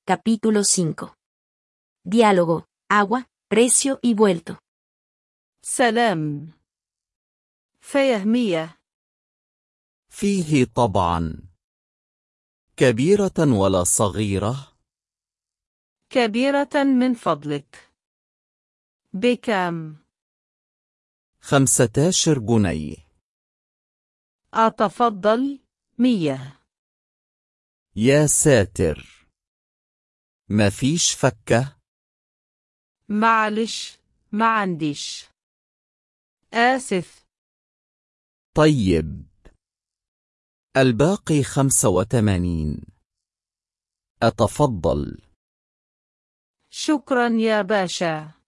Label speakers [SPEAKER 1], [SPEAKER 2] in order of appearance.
[SPEAKER 1] Capítulo 5. Diálogo, agua, precio y vuelto.
[SPEAKER 2] سلام فيه مية
[SPEAKER 3] فيه طبعا كبيرة ولا صغيرة
[SPEAKER 2] كبيرة من فضلك بكم
[SPEAKER 3] خمسة عشر جنيه
[SPEAKER 2] أتفضل مية
[SPEAKER 3] يا ساتر ما فيش فكة
[SPEAKER 2] معلش ما عنديش آسف
[SPEAKER 3] طيب الباقي خمسة وثمانين أتفضل
[SPEAKER 2] شكرا يا باشا